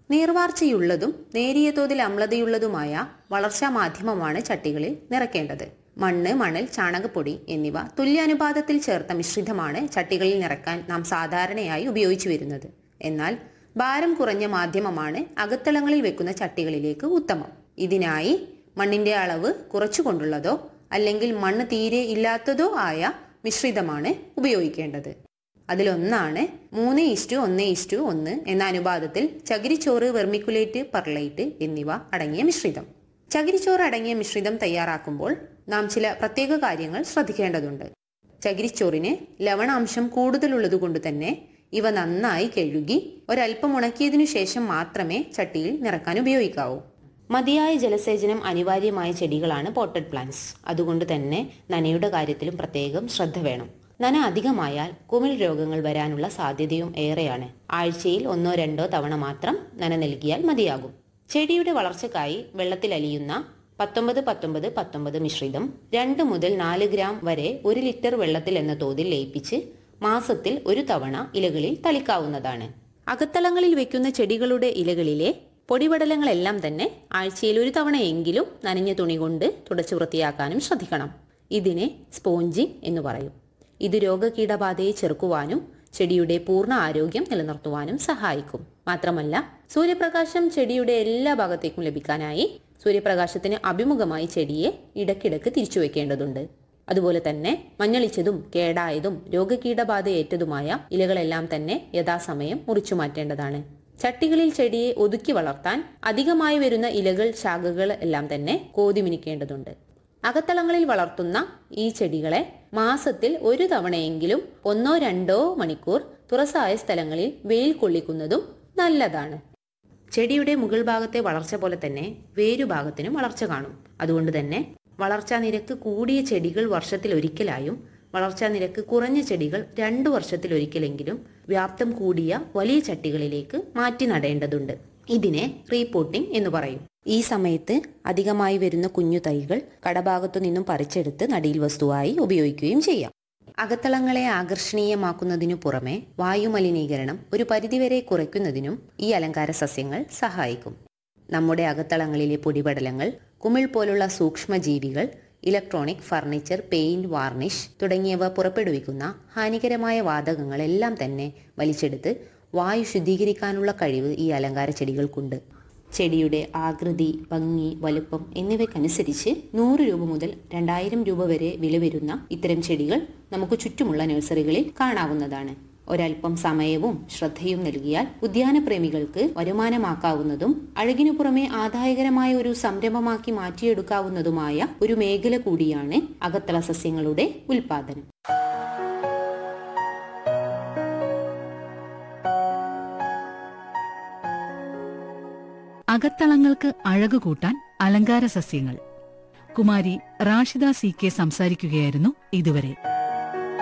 നീർവാർച്ചയുള്ളതും നേരിയ തോതിൽ അമ്ലതയുള്ളതുമായ വളർച്ചാ മാധ്യമമാണ് ചട്ടികളിൽ നിറയ്ക്കേണ്ടത് മണ്ണ് മണൽ ചാണകപ്പൊടി എന്നിവ തുല്യാനുപാതത്തിൽ ചേർത്ത മിശ്രിതമാണ് ചട്ടികളിൽ നിറക്കാൻ നാം സാധാരണയായി ഉപയോഗിച്ചു വരുന്നത് എന്നാൽ ഭാരം കുറഞ്ഞ മാധ്യമമാണ് അകത്തളങ്ങളിൽ വെക്കുന്ന ചട്ടികളിലേക്ക് ഉത്തമം ഇതിനായി മണ്ണിന്റെ അളവ് കുറച്ചുകൊണ്ടുള്ളതോ അല്ലെങ്കിൽ മണ്ണ് തീരെ ഇല്ലാത്തതോ ആയ മിശ്രിതമാണ് ഉപയോഗിക്കേണ്ടത് അതിലൊന്നാണ് മൂന്ന് ഇസ്റ്റു ഒന്ന് ഇസ്റ്റു ഒന്ന് എന്ന അനുപാതത്തിൽ ചകിരിച്ചോറ് വെർമിക്കുലേറ്റ് പെർലൈറ്റ് എന്നിവ അടങ്ങിയ മിശ്രിതം ചകിരിച്ചോറ് അടങ്ങിയ മിശ്രിതം തയ്യാറാക്കുമ്പോൾ നാം ചില പ്രത്യേക കാര്യങ്ങൾ ശ്രദ്ധിക്കേണ്ടതുണ്ട് ചകിരിച്ചോറിന് ലവണാംശം കൂടുതലുള്ളതുകൊണ്ട് തന്നെ ഇവ നന്നായി കഴുകി ഒരല്പം ഉണക്കിയതിനു ശേഷം മാത്രമേ ചട്ടിയിൽ നിറക്കാൻ ഉപയോഗിക്കാവൂ മതിയായ ജലസേചനം അനിവാര്യമായ ചെടികളാണ് പോട്ടഡ് പ്ലാന്റ്സ് അതുകൊണ്ട് തന്നെ നനയുടെ കാര്യത്തിലും പ്രത്യേകം ശ്രദ്ധ വേണം നന അധികമായാൽ കുമിൾ രോഗങ്ങൾ വരാനുള്ള സാധ്യതയും ഏറെയാണ് ആഴ്ചയിൽ ഒന്നോ രണ്ടോ തവണ മാത്രം നന നൽകിയാൽ മതിയാകും ചെടിയുടെ വളർച്ചയ്ക്കായി വെള്ളത്തിൽ അലിയുന്ന പത്തൊമ്പത് പത്തൊമ്പത് പത്തൊമ്പത് മിശ്രിതം രണ്ട് മുതൽ നാല് ഗ്രാം വരെ ഒരു ലിറ്റർ വെള്ളത്തിൽ എന്ന തോതിൽ ലയിപ്പിച്ച് മാസത്തിൽ ഒരു തവണ ഇലകളിൽ തളിക്കാവുന്നതാണ് അകത്തളങ്ങളിൽ വെക്കുന്ന ചെടികളുടെ ഇലകളിലെ പൊടിപടലങ്ങളെല്ലാം തന്നെ ആഴ്ചയിൽ ഒരു തവണയെങ്കിലും നനഞ്ഞ തുണി കൊണ്ട് തുടച്ചു വൃത്തിയാക്കാനും ശ്രദ്ധിക്കണം ഇതിനെ സ്പോഞ്ചിങ് എന്ന് പറയും ഇത് രോഗകീടബാധയെ ചെറുക്കുവാനും ചെടിയുടെ പൂർണ്ണ ആരോഗ്യം നിലനിർത്തുവാനും സഹായിക്കും മാത്രമല്ല സൂര്യപ്രകാശം ചെടിയുടെ എല്ലാ ഭാഗത്തേക്കും ലഭിക്കാനായി സൂര്യപ്രകാശത്തിന് അഭിമുഖമായി ചെടിയെ ഇടയ്ക്കിടയ്ക്ക് തിരിച്ചു വെക്കേണ്ടതുണ്ട് അതുപോലെ തന്നെ മഞ്ഞളിച്ചതും കേടായതും രോഗകീടബാധയേറ്റതുമായ ഇലകളെല്ലാം തന്നെ യഥാസമയം മുറിച്ചു മാറ്റേണ്ടതാണ് ചട്ടികളിൽ ചെടിയെ ഒതുക്കി വളർത്താൻ അധികമായി വരുന്ന ഇലകൾ ശാഖകൾ എല്ലാം തന്നെ കോതിമിനിക്കേണ്ടതുണ്ട് അകത്തളങ്ങളിൽ വളർത്തുന്ന ഈ ചെടികളെ മാസത്തിൽ ഒരു തവണയെങ്കിലും ഒന്നോ രണ്ടോ മണിക്കൂർ തുറസായ സ്ഥലങ്ങളിൽ വെയിൽ കൊള്ളിക്കുന്നതും നല്ലതാണ് ചെടിയുടെ മുകൾ ഭാഗത്തെ വളർച്ച പോലെ തന്നെ വേരുഭാഗത്തിനും വളർച്ച കാണും അതുകൊണ്ട് തന്നെ വളർച്ചാ നിരക്ക് കൂടിയ ചെടികൾ വർഷത്തിൽ ഒരിക്കലായും വളർച്ചാ നിരക്ക് കുറഞ്ഞ ചെടികൾ രണ്ടു വർഷത്തിൽ ഒരിക്കലെങ്കിലും വ്യാപ്തം കൂടിയ വലിയ ചട്ടികളിലേക്ക് മാറ്റി നടേണ്ടതുണ്ട് ഇതിനെ റീപോട്ടിംഗ് എന്ന് പറയും ഈ സമയത്ത് അധികമായി വരുന്ന കുഞ്ഞു തൈകൾ കടഭാഗത്തു നിന്നും പറിച്ചെടുത്ത് നടിയിൽ വസ്തുവായി ഉപയോഗിക്കുകയും ചെയ്യാം അകത്തളങ്ങളെ ആകർഷണീയമാക്കുന്നതിനു പുറമെ വായുമലിനീകരണം ഒരു പരിധിവരെ കുറയ്ക്കുന്നതിനും ഈ അലങ്കാര സസ്യങ്ങൾ സഹായിക്കും നമ്മുടെ അകത്തളങ്ങളിലെ പൊടിപടലങ്ങൾ കുമിൾ പോലുള്ള സൂക്ഷ്മജീവികൾ ഇലക്ട്രോണിക് ഫർണിച്ചർ പെയിന്റ് വാർണിഷ് തുടങ്ങിയവ പുറപ്പെടുവിക്കുന്ന ഹാനികരമായ വാതകങ്ങളെല്ലാം തന്നെ വലിച്ചെടുത്ത് വായു ശുദ്ധീകരിക്കാനുള്ള കഴിവ് ഈ അലങ്കാര ചെടികൾക്കുണ്ട് ചെടിയുടെ ആകൃതി ഭംഗി വലുപ്പം എന്നിവയ്ക്കനുസരിച്ച് നൂറ് രൂപ മുതൽ രണ്ടായിരം രൂപ വരെ വില വരുന്ന ഇത്തരം ചെടികൾ നമുക്ക് ചുറ്റുമുള്ള നഴ്സറികളിൽ കാണാവുന്നതാണ് ഒരൽപ്പം സമയവും ശ്രദ്ധയും നൽകിയാൽ ഉദ്യാനപ്രേമികൾക്ക് വരുമാനമാക്കാവുന്നതും അഴകിനു പുറമെ ആദായകരമായ ഒരു സംരംഭമാക്കി മാറ്റിയെടുക്കാവുന്നതുമായ ഒരു മേഖല കൂടിയാണ് അകത്തള സസ്യങ്ങളുടെ ഉൽപാദനം അകത്തളങ്ങൾക്ക് അഴകു കൂട്ടാൻ അലങ്കാര സസ്യങ്ങൾ കുമാരി റാഷിദ സി കെ സംസാരിക്കുകയായിരുന്നു ഇതുവരെ